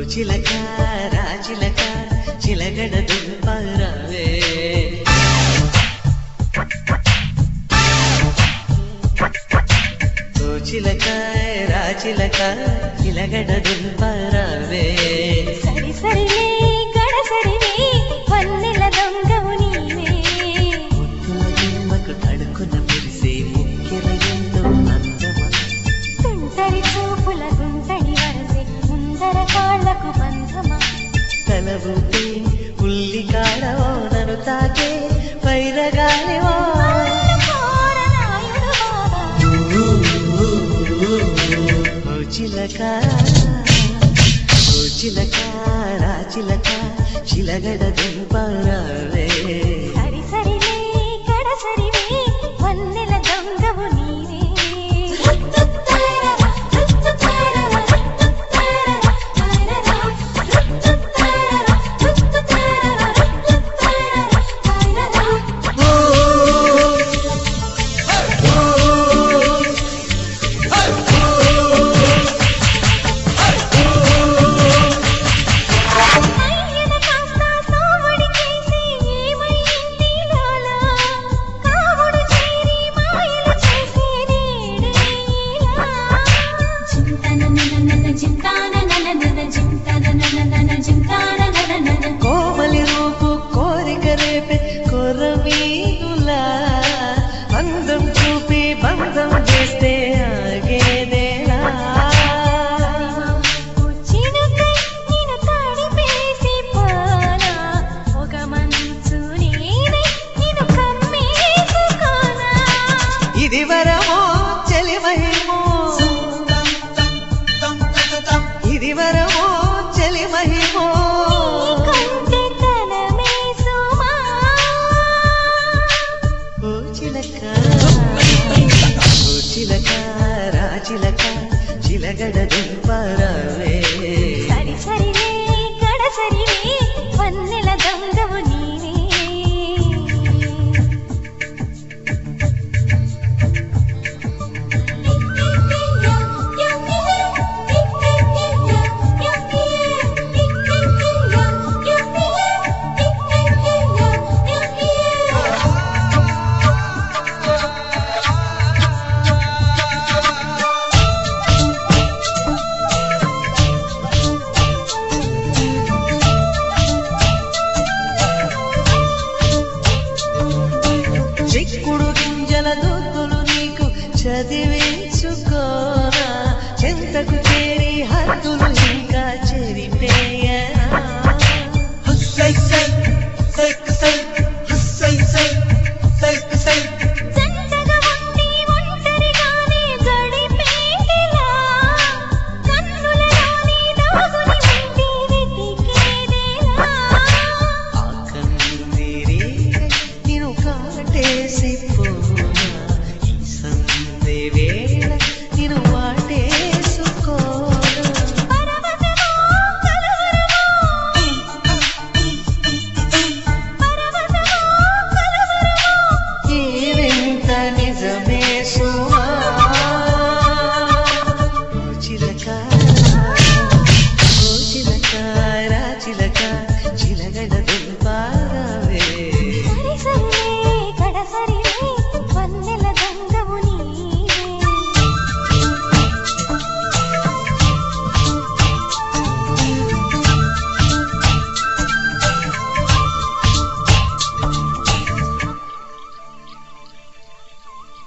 చిలక రాచిలక చిలగడ దుంపరావే ఓ చిలక రాచిలక చిలగడ దుంపరావే సరి సరిలే గడసరివే వన్నెల దొంగవు నీవే ముత్తుల దిమ్మకు తడుకున మురిసే ముక్కెల ఎంతో అందమా తుంటరి చూపుల గుంటడి వరసే ముందర కాళ్లకు బంధమా తల ఊపి ఉల్లి కాడవో నన్ను తాకే పైరగాలివో కోరనాయుడు బావా ఓ చిలక ఓ చిలక రా చిలక చిలగడ దుంపరావే సరి సరిలే గడసరివే వన్నెల దొంగవు నీవే అయ్యన కాస్త సోముడి చేసి ఏమైంది లాలా కావుడు చేరి మాయలు చేసి నేడేలా చింతన నన చింతాన నన చింతన నన చింతాన నన కోమలి రూపు కోరిక రేపే కొరమీనులా అందం చూపి బంధం చేస్తే ఆగేదేలా చినుకై నిన్ను తడిపేసి పోనా ఒక మంచు నీవై నిన్ను కమ్మేసుకోనా ఇది వరమో చెలిమహిమో ఇది వరమో చెలిమహిమో కంటి తనమే సుమా ఓ చిలక ఓ చిలక రా చిలక చిలగడ దుంపరావే సరి సరిలే గడసరివే వన్నెల దొంగవు నీవే చిక్కుడు గింజల దొద్దులు నీకు చదివించుకోనా చెంతకు చేరి హద్దులు ఇంకా చెరిపేయనా జంటగా ఉండి ఒంటరిగానే గడిపేదిలా కన్నులలోని దాగుని ఉండి వెతికేదేలా ఆకందిరి నిన్ను కాటేసి పోనా ఈ సందే వేళ నిన్ను వాటేసుకోనా పరవశమో కలవరమో పరవశమో కలవరమో ఈ వింత నిజమే సుమా ఓ చిలక ఓ చిలక రా చిలక చిలగడ దుంపా